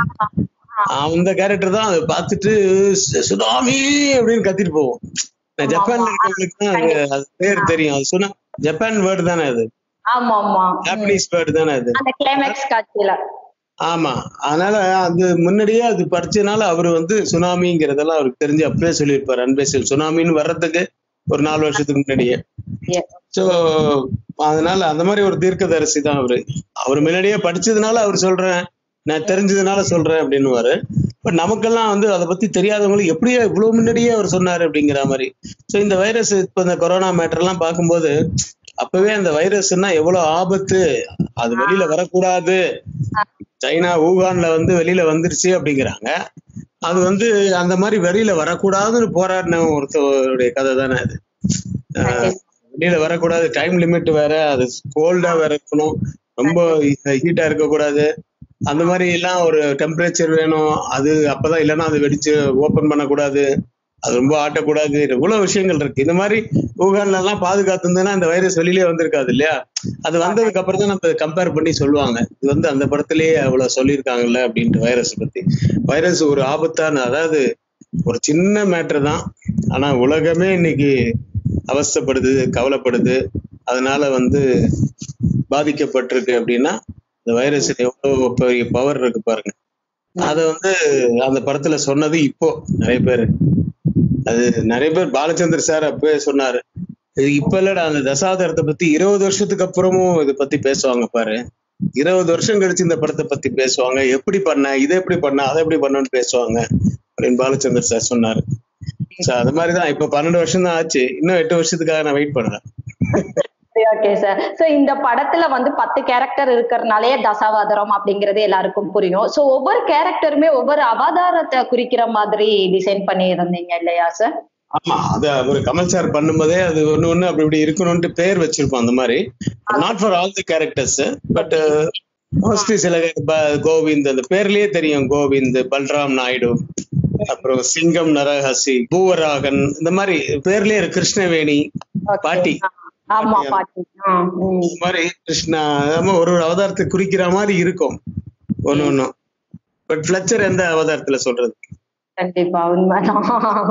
அந்த கேரக்டர் தான் அதை பார்த்துட்டு "சு- சுனாமி அப்படின்னு கத்திட்டு போவோம் நான் ஜப்பான்ல இருக்கவங்களுக்கு தான் அது அது பேர் தெரியும் அது சொன்னா ஜப்பான் வேர்டு தானே அது ஆமா ஆமா ஜாப்பனீஸ் வேர்டு தானே அது அந்த கிளைமேக்ஸ் காட்சியில ஆமா அதனால அது முன்னாடியே அது படிச்சதுனால அவர் வந்து சுனாமிங்கிறதெல்லாம் அவருக்கு தெரிஞ்சு அப்பவே சொல்லியிருப்பாரு அன்பேசல் சுனாமின்னு வர்றதுக்கு ஒரு நாலு வருஷத்துக்கு முன்னாடியே Yes. சோ அதனால அந்த மாதிரி ஒரு தீர்க்கதரிசி தான் அவரு அவர் முன்னாடியே படிச்சதுனால அவர் சொல்றேன் நான் தெரிஞ்சதுனால சொல்றேன் அப்படின்னுவாரு பட் நமக்கெல்லாம் வந்து அதை பத்தி தெரியாதவங்களுக்கு எப்படியா இவ்வளவு முன்னாடியே அவர் சொன்னாரு அப்படிங்கிற மாதிரி சோ இந்த வைரஸ் இப்ப இந்த கொரோனா மேட்டர் எல்லாம் பார்க்கும்போது அப்பவே அந்த வைரஸ்னா எவ்வளவு ஆபத்து அது வெளியில வரக்கூடாது சைனா ஊகான்ல வந்து வெளியில வந்துருச்சு அப்படிங்கிறாங்க அது வந்து அந்த மாதிரி வெளியில வரக்கூடாதுன்னு போராடின ஒருத்தருடைய கதை தானே அது ஆஹ் வெளியில வரக்கூடாது டைம் லிமிட் வேற அது கோல்டா வேற இருக்கணும் ரொம்ப ஹீட்டா இருக்கக்கூடாது அந்த மாதிரி எல்லாம் ஒரு டெம்பரேச்சர் வேணும் அது அப்பதான் இல்லைன்னா அது வெடிச்சு ஓபன் பண்ணக்கூடாது அது ரொம்ப ஆட்டக்கூடாது இவ்வளவு விஷயங்கள் இருக்கு இந்த மாதிரி ஊகான்ல எல்லாம் பாதுகாத்துருந்தேன்னா இந்த வைரஸ் வெளியிலே வந்திருக்காது இல்லையா அது வந்ததுக்கு அப்புறம் தான் நம்ம கம்பேர் பண்ணி சொல்லுவாங்க இது வந்து அந்த படத்திலேயே அவ்வளவு சொல்லியிருக்காங்கல்ல அப்படின்ட்டு வைரஸ் பத்தி வைரஸ் ஒரு ஆபத்தான அதாவது ஒரு சின்ன மேட்டர் தான் ஆனா உலகமே இன்னைக்கு அவஸ்தைப்படுது கவலைப்படுது அதனால வந்து பாதிக்கப்பட்டிருக்கு அப்படின்னா இந்த வைரஸ் எவ்வளவு பெரிய பவர் இருக்கு பாருங்க அத வந்து அந்த படத்துல சொன்னது இப்போ நிறைய பேர் அது நிறைய பேர் பாலச்சந்தர் சார் அப்பவே சொன்னாரு இது இப்ப இல்லடா அந்த தசாவதாரத்தை பத்தி இருபது வருஷத்துக்கு அப்புறமும் இதை பத்தி பேசுவாங்க பாரு இருபது வருஷம் கழிச்சு இந்த படத்தை பத்தி பேசுவாங்க எப்படி பண்ண இதை எப்படி பண்ண அதை எப்படி பண்ணன்னு பேசுவாங்க அப்படின்னு பாலச்சந்தர் சார் சொன்னாரு சோ அது மாதிரிதான் இப்ப பன்னெண்டு வருஷம் தான் ஆச்சு இன்னும் எட்டு வருஷத்துக்காக நான் வெயிட் பண்றேன் ஓகே சார் சோ இந்த படத்துல வந்து பத்து கேரக்டர் இருக்கிறதுனாலே தசாவதாரம் அப்படிங்கறது எல்லாருக்கும் புரியும் சோ ஒவ்வொரு கேரக்டருமே ஒவ்வொரு அவதாரத்தை குறிக்கிற மாதிரி டிசைன் பண்ணி இருந்தீங்க இல்லையா சார் ஆமா அது அவர் கமல் சார் பண்ணும்போதே அது ஒண்ணு ஒண்ணு அப்படி இப்படி இருக்கணும்ட்டு பேர் வச்சிருப்போம் அந்த மாதிரி not for all the characters but mostly சில ப- கோவிந்த் அந்த பேர்லயே தெரியும் கோவிந்த் பல்ராம் நாயுடு அப்புறம் சிங்கம் நரஹசி பூவராகன் இந்த மாதிரி பேர்லயே இருக்கு கிருஷ்ணவேணி பாட்டி ஆமா பாட்டி ஆ, ம். இந்த மாதிரி கிருஷ்ணா ஆமா, ஒரு ஒரு அவதாரத்தை குறிக்கிற மாதிரி இருக்கும் ஒண்ணு ஒண்ணும் பட் ஃபிளச்சர் எந்த அவதாரத்துல சொல்றது கண்டிப்பா உண்மைதான்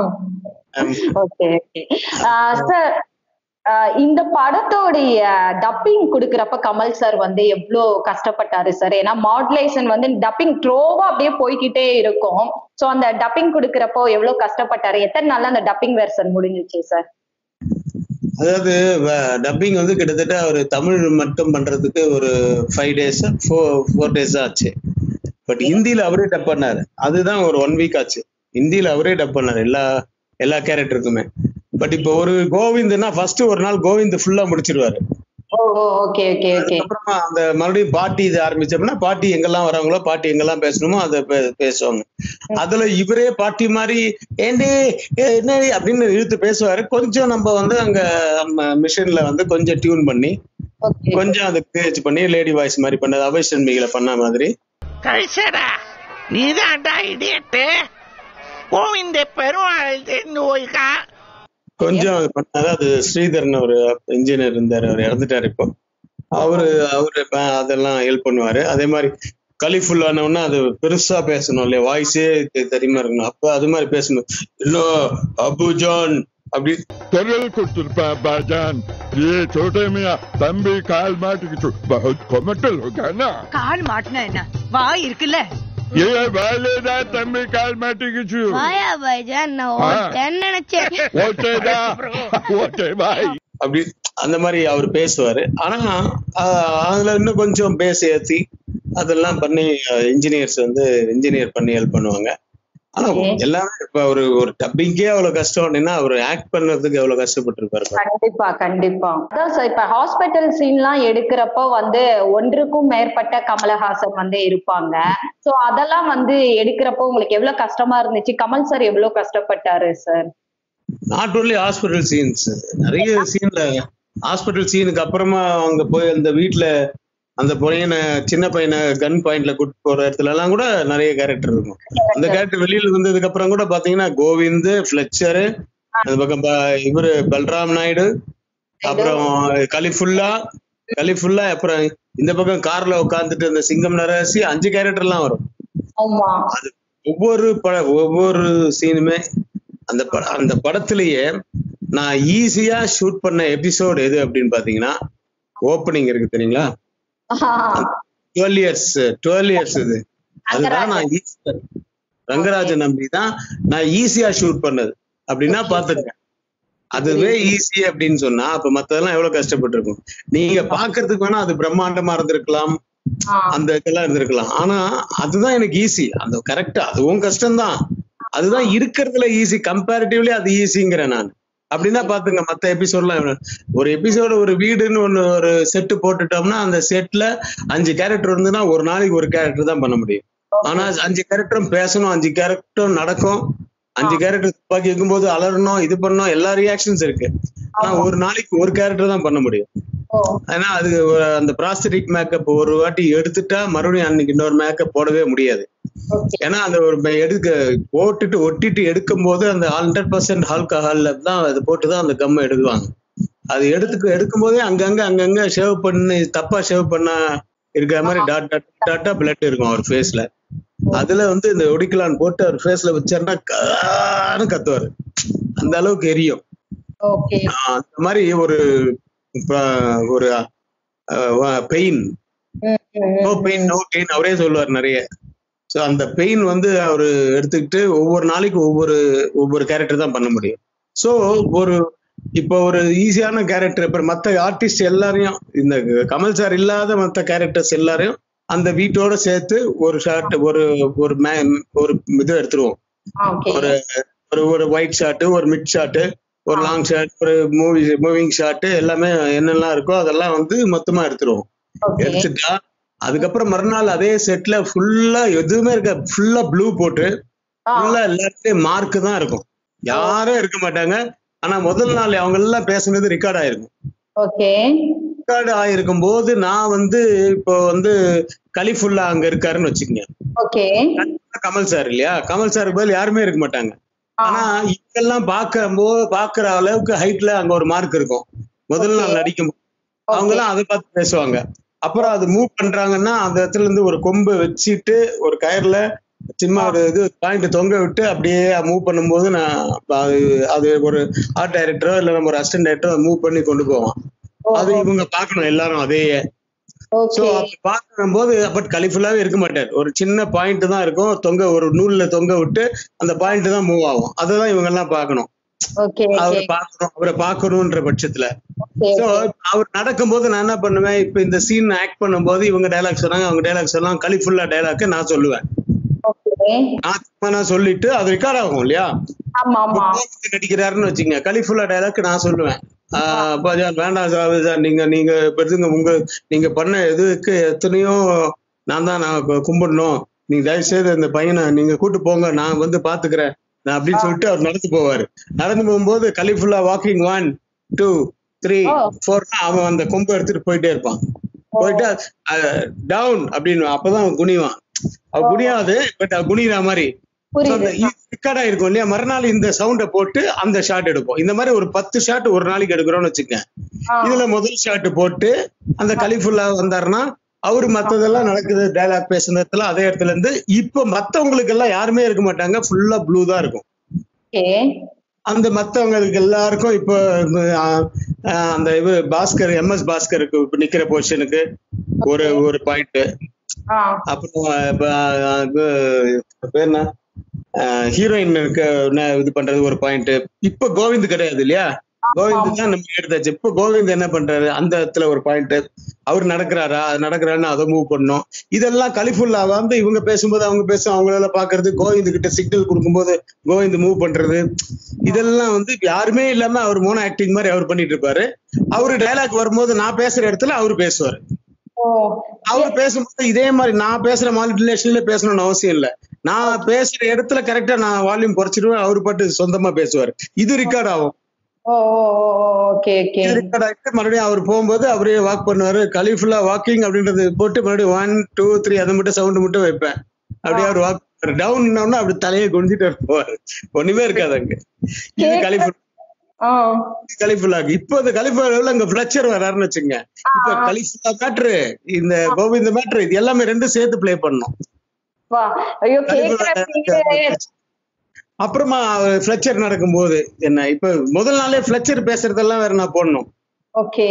ஓகே ஓகே சார் இந்த படத்தோடைய டப்பிங் கொடுக்கறப்ப கமல் சார் வந்து எவ்வளோ கஷ்டப்பட்டாரு சார் ஏன்னா மாடுலேஷன் வந்து டப்பிங் ட்ரோவா அப்படியே போய்க்கிட்டே இருக்கும் சோ அந்த டப்பிங் கொடுக்கறப்போ எவ்வளவு கஷ்டப்பட்டாரு எத்தனை நாள்ல அந்த டப்பிங் வெர்ஷன் முடிஞ்சுச்சு சார் அதாவது டப்பிங் வந்து கிட்டத்தட்ட ஒரு தமிழ் மட்டும் பண்றதுக்கு ஒரு five days four four days ஆச்சு பட் ஹிந்தியில அவரே டப் பண்ணாரு அதுதான் ஒரு ஒன் வீக் ஆச்சு ஹிந்தியில அவரே டப் பண்ணாரு எல்லா எல்லா கேரக்டருக்குமே பட் இப்போ ஒரு கோவிந்த்னா ஃபர்ஸ்ட் ஒரு நாள் கோவிந்த் ஃபுல்லா முடிச்சிருவாரு ஓ ஓகே ஓகே ஓகே அப்புறமா அந்த மறுபடியும் பாட்டி இது ஆரம்பிச்சோம்னா பாட்டி எங்கெல்லாம் வராங்களோ பாட்டி எங்கெல்லாம் பேசணுமோ அதை பே- பேசுவாங்க அதுல இவரே பாட்டி மாதிரி ஏண்டி ஏ, என்னடி அப்படின்னு இழுத்து பேசுவாரு கொஞ்சம் நம்ம வந்து அங்க மிஷின்ல வந்து கொஞ்சம் டியூன் பண்ணி ஓகே கொஞ்சம் அதை கிரியேட் பண்ணி லேடி வாய்ஸ் மாதிரி பண்ணது அபய் சண்மிகளை பண்ண மாதிரி கழிச்சடா நீதான்டா இடியட்டு கோவிந்த பெருமாள் தெரிந்து போயிருக்கா கொஞ்சம் அது பண்ணாரு அது ஸ்ரீதர்னு ஒரு இன்ஜினியர் இருந்தாரு அவர் இறந்துட்டாரு இப்போ அவரு அவரு ப- அதெல்லாம் ஹெல்ப் பண்ணுவாரு அதே மாதிரி கலிஃபுல்லானவுன்னா அது பெருசா பேசணும் இல்லையா வாய்ஸே தெரியுமா இருக்கணும் அப்ப அது மாதிரி பேசணும் இல்ல அபு ஜான் அப்படி குரல் கொடுத்திருப்பேன் பாஜான் ये छोटे मियाँ தம்பி கால் மாட்டிக்கிச்சு बहुत கொமட்டல் होगा கால் மாட்டினா என்ன வாய் இருக்குல்ல ये वाले தான் தம்பி கால் மாட்டிக்கிச்சு வாயா பைஜான் நான் ஆ. ஓட்டேன்னு நினைச்சேன் ஓட்டேடா ஓட்டே பாய் அப்படி அந்த மாதிரி அவர் பேசுவாரு ஆனா ஆஹ், அதுல இன்னும் கொஞ்சம் பேச ஏத்தி அதெல்லாம் பண்ணி இன்ஜினியர்ஸ் வந்து இன்ஜினியர் பண்ணி ஹெல்ப் பண்ணுவாங்க ஆனா Okay. எல்லாமே இப்ப ஒரு ஒரு டப்பிங்கே அவ்வளவு கஷ்டம் அப்படின்னா அவர் ஆக்ட் பண்ணதுக்கு எவ்வளவு கஷ்டப்பட்டிருப்பாரு பாருங்க. கண்டிப்பா கண்டிப்பா அதான் சார் இப்ப ஹாஸ்பிட்டல் சீன்லாம் எடுக்கிறப்போ வந்து ஒன்றுக்கும் மேற்பட்ட கமலஹாசன் வந்து இருப்பாங்க சோ அதெல்லாம் வந்து எடுக்கிறப்போ உங்களுக்கு எவ்வளவு கஷ்டமா இருந்துச்சு கமல் சார் எவ்வளவு கஷ்டப்பட்டாரு sir not only hospital scenes நிறைய சீன்ல ஹாஸ்பிட்டல் சீனுக்கு அப்புறமா அவங்க போய் அந்த வீட்ல அந்த பையனை சின்ன பையனை கன் பாயிண்ட்ல கூட்டு போற இடத்துல எல்லாம் கூட நிறைய கேரக்டர் இருக்கும் அந்த கேரக்டர் வெளியில வந்ததுக்கு அப்புறம் கூட பாத்தீங்கன்னா கோவிந்த் ஃபிளெச்சரு அந்த பக்கம் ப- இவரு பல்ராம் நாயுடு அப்புறம் கலிஃபுல்லா கலிஃபுல்லா அப்புறம் இந்த பக்கம் கார்ல உட்காந்துட்டு இந்த சிங்கம் நரசி அஞ்சு கேரக்டர் எல்லாம் வரும் ஆமா ஒவ்வொரு பட ஒவ்வொரு சீனுமே அந்த பட அந்த படத்திலேயே நான் ஈஸியா ஷூட் பண்ண எபிசோடு எது அப்படின்னு பாத்தீங்கன்னா ஓப்பனிங் இருக்கு தெரியுங்களா டுவெல் இயர்ஸ் டுவெல் இயர்ஸ் இது அதுதான் நான் ஈஸியா ரங்கராஜன் நம்பி தான் நான் ஈஸியா ஷூட் பண்ணது அப்படின்னா பாத்துக்கங்க அதுவே ஈஸி அப்படின்னு சொன்னா அப்ப மத்ததெல்லாம் எவ்வளவு கஷ்டப்பட்டு இருக்கும் நீங்க பாக்குறதுக்கு வேணா அது பிரம்மாண்டமா இருந்திருக்கலாம் அந்த இதெல்லாம் இருந்திருக்கலாம் ஆனா அதுதான் எனக்கு ஈஸி அந்த கரெக்டா அதுவும் கஷ்டம்தான் அதுதான் இருக்கிறதுல ஈஸி கம்பேரிட்டிவ்லி அது ஈஸிங்கிறேன் நான் அப்படின்னா பாத்துங்க மத்த எபிசோட்லாம் எவ்வளவு- ஒரு எபிசோடு ஒரு வீடுன்னு ஒண்ணு ஒரு செட்டு போட்டுட்டோம்னா அந்த செட்ல அஞ்சு கேரக்டர் இருந்ததுன்னா ஒரு நாளைக்கு ஒரு கேரக்டர் தான் பண்ண முடியும் ஆனா அஞ்சு கேரக்டரும் பேசணும் அஞ்சு கேரக்டரும் நடக்கும் அஞ்சு கேரக்டர் துப்பாக்கி வைக்கும்போது அலறணும் இது பண்ணணும் எல்லா ரியாக்ஷன்ஸ் இருக்கு ஆனா ஒரு நாளைக்கு ஒரு கேரக்டர் தான் பண்ண முடியும் ஏன்னா அது ஒரு- அந்த ப்ராஸ்தட்டிக் மேக்கப் ஒரு வாட்டி எடுத்துட்டா மறுபடியும் அன்னைக்கு இன்னொரு மேக்கப் போடவே முடியாது ஏன்னா அந்த ஒரு ம- எடுக்க போட்டுட்டு ஒட்டிட்டு எடுக்கும் போது அந்த ஹண்ட்ரட் பர்சன்ட் ஆல்கஹால்ல தான் அது போட்டு தான் அந்த கம்மை எடுக்குவாங்க அது எடுத்துக்க எடுக்கும் போதே அங்கங்க அங்கங்க ஷேவ் பண்ணி தப்பா ஷேவ் பண்ணா இருக்கிற மாதிரி டாட் டாட் டாட்டா பிளட் இருக்கும் அவர் ஃபேஸ்ல அதுல வந்து இந்த ஒடிக்கலான் போட்டு அவர் ஃபேஸ்ல வச்சாருன்னா கான்னு கத்துவாரு அந்த அளவுக்கு எரியும் ஓகே ஆஹ் அந்த மாதிரி ஒரு இப்ப ஒரு pain no pain no pain அவரே சொல்லுவார் நிறைய ஸோ அந்த பெயின் வந்து அவர் எடுத்துக்கிட்டு ஒவ்வொரு நாளைக்கு ஒவ்வொரு ஒவ்வொரு கேரக்டர் தான் பண்ண முடியும் ஸோ ஒரு இப்போ ஒரு ஈஸியான கேரக்டர் இப்போ மற்ற ஆர்டிஸ்ட் எல்லாரையும் இந்த கமல் சார் இல்லாத மற்ற கேரக்டர்ஸ் எல்லாரையும் அந்த வீட்டோட சேர்த்து ஒரு ஷார்ட் ஒரு ஒரு மே ஒரு இது எடுத்துருவோம் ஓகே ஒரு ஒரு ஒரு ஒயிட் ஷாட்டு ஒரு மிட் ஷாட்டு ஒரு லாங் ஷாட் ஒரு மூவி மூவிங் ஷாட்டு எல்லாமே என்னெல்லாம் இருக்கோ அதெல்லாம் வந்து மொத்தமா எடுத்துருவோம் ஓகே எடுத்துட்டா அதுக்கப்புறம் மறுநாள் அதே செட்ல ஃபுல்லா எதுவுமே இருக்க ஃபுல்லா ப்ளூ போட்டு ஃபுல்லா எல்லாத்துலயும் மார்க் தான் இருக்கும் யாரும் இருக்க மாட்டாங்க ஆனா முதல் நாள் அவங்க எல்லாம் பேசுனது ரெக்கார்ட் ஆயிருக்கும் ஓகே ரெக்கார்டு ஆயிருக்கும் போது நான் வந்து இப்போ வந்து கலிஃபுல்லா அங்க இருக்காருன்னு வச்சுக்கோங்க ஓகே கமல் சார் இல்லையா கமல் சாருக்கு பதில் யாருமே இருக்க மாட்டாங்க ஆனா இதெல்லாம் பார்க்கும்போது பாக்குற அளவுக்கு ஹைட்ல அங்க ஒரு மார்க் இருக்கும் முதல் நாள் நடிக்கும் அவங்க எல்லாம் அதை பார்த்து பேசுவாங்க அப்புறம் அது மூவ் பண்றாங்கன்னா அந்த இடத்துல இருந்து ஒரு கொம்பு வச்சுட்டு ஒரு கயர்ல சும்மா ஒரு இது பாயிண்ட் தொங்க விட்டு அப்படியே மூவ் பண்ணும்போது நான் அது அது ஒரு ஆர்ட் டைரக்டரோ இல்ல நம்ம ஒரு அசிஸ்டன்ட் டைரக்டரோ மூவ் பண்ணி கொண்டு போவோம் அது இவங்க பார்க்கணும் எல்லாரும் அதையே சோ அப்ப பார்க்கும்போது பட் கலிஃபுல்லாவே இருக்க மாட்டார் ஒரு சின்ன பாயிண்ட் தான் இருக்கும் தொங்க ஒரு நூல்ல தொங்க விட்டு அந்த பாயிண்ட் தான் மூவ் ஆகும் அததான் இவங்க எல்லாம் பார்க்கணும் ஓகே அவரை பார்க்கணும் அவரை பார்க்கணும்ன்ற பட்சத்துல ஓகே சோ அவர் நடக்கும்போது நான் என்ன பண்ணுவேன் இப்ப இந்த சீன் ஆக்ட் பண்ணும்போது இவங்க டைலாக் சொன்னாங்க அவங்க டைலாக் சொல்லலாம் கலிஃபுல்லா டைலாக் நான் சொல்லுவேன் ஓகே நான் சும்மா நான் சொல்லிட்டு அது ரெக்கார்ட் ஆகும் இல்லையா ஆமா ஆமா கோபத்துக்கு நடிக்கிறாருன்னு வச்சுங்க கலிஃபுல்லா டைலாக் நான் சொல்லுவேன் ஆஹ் அப்பா ஜான் வேண்டாம் சார் சார் நீங்க நீங்க பெருசுங்க உங்க நீங்க பண்ண இதுக்கு எத்தனையோ நான் தான் நான் கு- கும்பிடணும் நீங்க தயவு செய்து இந்த பையனை நீங்க கூட்டு போங்க நான் வந்து பாத்துக்கிறேன் நான் அப்படின்னு சொல்லிட்டு அவர் நடந்து போவாரு நடந்து போகும்போது Kalifulla walking one two three four அவன் அந்த கொம்பு எடுத்துட்டு போயிட்டே இருப்பான் போயிட்டு டவுன் அப்படின்னு அப்பதான் அவன் குனிவான் அவன் குனியாது பட் அவன் குனிகிற மாதிரி புரியுது ரெக்கார்ட் ஆயிருக்கும் இல்லையா மறுநாள் இந்த சவுண்ட போட்டு அந்த ஷாட் எடுப்போம் இந்த மாதிரி ஒரு பத்து ஷாட் ஒரு நாளைக்கு எடுக்கிறோம்னு வச்சுக்கங்க ஆ. இதுல முதல் ஷாட் போட்டு அந்த கலிஃபுல்லா வந்தாருன்னா அவரு மத்ததெல்லாம் நடக்குது டயலாக் பேசுனதுல அதே இடத்துல இருந்து இப்ப மத்தவங்களுக்கு எல்லாம் யாருமே இருக்க மாட்டாங்க ஃபுல்லா ப்ளூ தான் இருக்கும் ஓகே அந்த மத்தவங்களுக்கு எல்லாருக்கும் இப்போ அஹ், அஹ், அந்த இது பாஸ்கர் எம்எஸ் பாஸ்கருக்கு இப்ப நிக்கிற பொசிஷனுக்கு ஒரு ஒரு பாயிண்ட் ஆ அப்புறம் இப்ப, அஹ், இது பேர் என்ன ஹீரோயினுக்கு இது பண்றது ஒரு பாயிண்ட் இப்ப கோவிந்த் கிடையாது இல்லையா கோவிந்த் தான் நம்ம எடுத்தாச்சு இப்ப கோவிந்த் என்ன பண்றாரு அந்த இடத்துல ஒரு பாயிண்ட் அவர் நடக்கிறாரா நடக்கிறாருன்னு அதை மூவ் பண்ணோம் இதெல்லாம் கலிஃபுல்லா வந்து இவங்க பேசும்போது அவங்க பேசும் அவங்களால பாக்குறது கோவிந்த் கிட்ட சிக்னல் கொடுக்கும்போது கோவிந்த் மூவ் பண்றது இதெல்லாம் வந்து யாருமே இல்லாம அவர் மோனோ ஆக்டிங் மாதிரி அவர் பண்ணிட்டு இருப்பாரு அவரு டயலாக் வரும்போது நான் பேசுற இடத்துல அவரு பேசுவாரு ஓ அவர் பேசும்போது இதே மாதிரி நான் பேசுற மாடுலேஷன்ல பேசணும்னு அவசியம் இல்ல நான் பேசுற இடத்துல கரெக்டா நான் வால்யூம் குறைச்சிடுவேன் அவர் பாட்டு சொந்தமா பேசுவாரு இது ரெக்கார்ட் ஆகும் ஓ ஓகே ஓகே இது ரெக்கார்ட் ஆகிட்டு மறுபடியும் அவர் போகும்போது அவரே வாக் பண்ணுவாரு கலிஃபுல்லா வாக்கிங் அப்படின்றது போட்டு மறுபடியும் ஒன் டூ த்ரீ அதை மட்டும் சவுண்ட் மட்டும் வைப்பேன் அப்படியே அவர் வாக் டவுன் அப்படி தலையை குனிஞ்சிட்டு போவாரு ஒண்ணுமே இருக்காது அங்க இது கலிஃபுல்லா ஆ கலிஃபுல்லா இப்போ இந்த கலிஃபுல்லாவில் அங்க பிளச்சர் வராருன்னு வச்சுங்க இப்ப கலிஃபுல்லா மேட்ரு இந்த கோவிந்த மேட்ரு இது எல்லாமே ரெண்டும் சேர்த்து ப்ளே பண்ணோம் வா ஐயோ கலிஃபுல்லா கேக்குற அப்புறமா ஃபிளச்சர் நடக்கும்போது என்ன இப்ப முதல் நாளே ஃபிளச்சர் பேசுறதெல்லாம் வேற நான் போடணும் ஓகே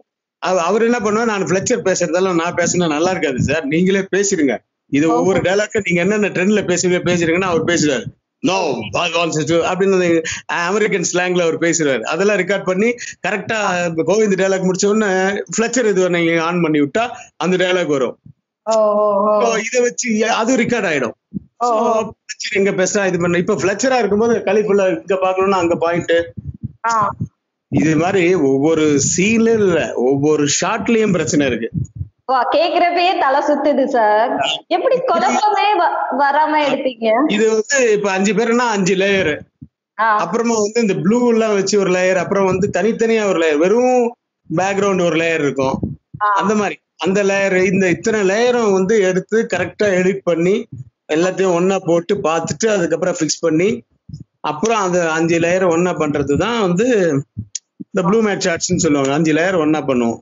அவ- அவர் என்ன பண்ணுவார் நான் ஃபிளச்சர் பேசுறதெல்லாம் நான் பேசினா நல்லா இருக்காது சார் நீங்களே பேசிடுங்க இது ஒவ்வொரு டைலாக் நீங்க என்னென்ன ட்ரெண்ட்ல பேசுவீங்க பேசுறீங்கன்னா அவர் பேசுறாரு நோ அப்படின்னு அமெரிக்கன் ஸ்லாங்ல அவர் பேசுறாரு அதெல்லாம் ரெக்கார்ட் பண்ணி கரெக்டா கோவிந்த் டைலாக் முடிச்ச உடனே ஃபிளச்சர் இது நீங்க ஆன் பண்ணி விட்டா அந்த டைலாக் வரும் ஓ ஓ ஓ So, இதை வச்சு அது ரெக்கார்ட் ஆயிடும் ஓ. So, Fletcher எங்க பேசுறா இது பண்ண இப்ப பிளச்சரா இருக்கும்போது கலிஃபுல்லா இங்க பாக்கணும்னா அங்க பாயிண்ட் ஆ இது மாதிரி ஒவ்வொரு சீன்ல இல்ல ஒவ்வொரு ஷாட்லயும் பிரச்சனை இருக்கு வா கேக்குறப்பயே தலை சுத்துது சார் எப்படி குழப்பமே வ- வராம எடுத்தீங்க இது வந்து இப்ப அஞ்சு பேருன்னா அஞ்சு லேயர் ஆ அப்புறமா வந்து இந்த ப்ளூ எல்லாம் வச்சு ஒரு லேயர் அப்புறம் வந்து தனித்தனியா ஒரு லேயர் வெறும் பேக்ரவுண்ட் ஒரு லேயர் இருக்கும் ஆ. அந்த மாதிரி அந்த லேயர் இந்த இத்தனை லேயரும் வந்து எடுத்து கரெக்டா எடிட் பண்ணி எல்லாத்தையும் ஒண்ணா போட்டு பார்த்துட்டு அதுக்கப்புறம் ஃபிக்ஸ் பண்ணி அப்புறம் அந்த அஞ்சு லேயர் ஒண்ணா பண்றது தான் வந்து இந்த ப்ளூ மேட் ஷார்ட்ஸ்னு சொல்லுவாங்க அஞ்சு லேயர் ஒண்ணா பண்ணுவோம்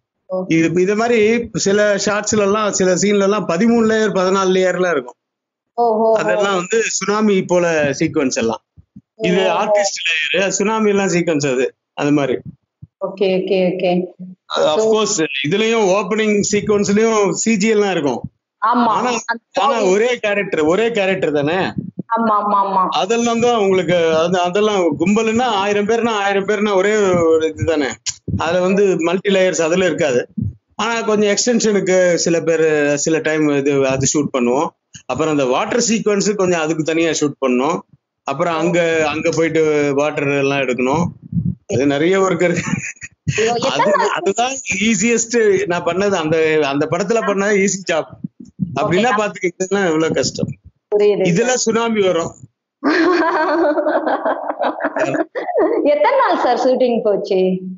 இது இது மாதிரி சில ஷார்ட்ஸ்ல எல்லாம் சில சீன்ல எல்லாம் பதிமூணு லேயர் பதினாலு லேயர்லாம் இருக்கும் ஓஹோ அதெல்லாம் வந்து சுனாமி போல சீக்வன்ஸ் எல்லாம் இது ஆர்டிஸ்ட் லேயர் சுனாமி எல்லாம் சீக்வன்ஸ் அது அது மாதிரி ஓகே ஓகே ஓகே அப்கோர்ஸ் இதுலயும் ஓப்பனிங் சீக்வன்ஸ்லயும் சிஜி எல்லாம் இருக்கும் ஆமா ஆனா ஆனா ஒரே கேரக்டர் ஒரே கேரக்டர் தானே ஆமா ஆமா ஆமா அதெல்லாம் தான் உங்களுக்கு அது அதெல்லாம் கும்பல்னா ஆயிரம் பேர்னா ஆயிரம் பேர்னா ஒரே ஒரு இதுதானே அதுல வந்து மல்டி லேயர்ஸ் அதுல இருக்காது ஆனா கொஞ்சம் எக்ஸ்டென்ஷனுக்கு சில பேர் சில டைம் இது அது ஷூட் பண்ணுவோம் அப்புறம் அந்த வாட்டர் சீக்வன்ஸ் கொஞ்சம் அதுக்கு தனியா ஷூட் பண்ணோம் அப்புறம் அங்க அங்க போயிட்டு வாட்டர் எல்லாம் எடுக்கணும் அது நிறைய ஒர்க் இருக்கு ஐயோ, அது எத்தனை நாள் அதுதான் ஈஸியஸ்ட் நான் பண்ணது அந்த அந்த படத்துல பண்ணது ஈஸி ஜாப் அப்படின்னா பாத்துக்கிட்டதுன்னா எவ்வளவு கஷ்டம் புரியுது இதுல சுனாமி வரும் எத்தனை நாள் சார் ஷூட்டிங் போச்சு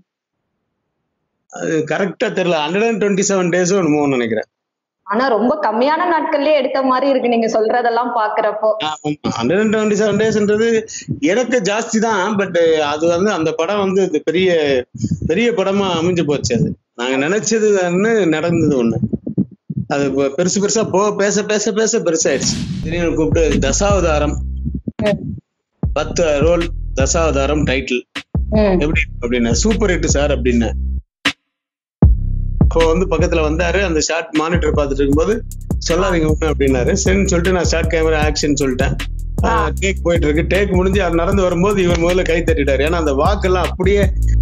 அது கரெக்டா தெரியல ஹண்ட்ரட் அண்ட் டுவெண்ட்டி செவன் டேஸோ என்னமோ நினைக்கிறேன் ஆனா ரொம்ப கம்மியான நாட்கள்லயே எடுத்த மாதிரி இருக்கு நீங்க சொல்றதெல்லாம் பாக்குறப்போ ஹண்ட்ரட் அண்ட் டுவெண்ட்டி செவன் டேஸ்ன்றது எனக்கு ஜாஸ்தி தான் பட் அது வந்து அந்த படம் வந்து இது பெரிய பெரிய படமா அமைஞ்சு போச்சு அது நாங்க நினைச்சது ஒண்ணு நடந்தது ஒண்ணு அது இப்ப பெருசு பெருசா போ பேச பேச பேச பெருசாயிடுச்சு திடீர்னு கூப்பிட்டு தசாவதாரம் பத்து ரோல் தசாவதாரம் டைட்டில் ம் எப்படி அப்படின்னு சூப்பர் ஹிட் சார் அப்படின்னு அப்போ வந்து பக்கத்துல வந்தாரு அந்த ஷார்ட் மானிட்டர் பார்த்துட்டு இருக்கும்போது சொல்லாதீங்க ஒண்ணு அப்படின்னாரு சரின்னு சொல்லிட்டு நான் ஷார்ட் கேமரா ஆக்ஷன் சொல்லிட்டேன் டேக் போயிட்டு இருக்கு டேக் முடிஞ்சு அவர் நடந்து வரும்போது இவர் முதல்ல கை தட்டிட்டாரு ஏன்னா அந்த வாக்கெல்லாம் அப்படியே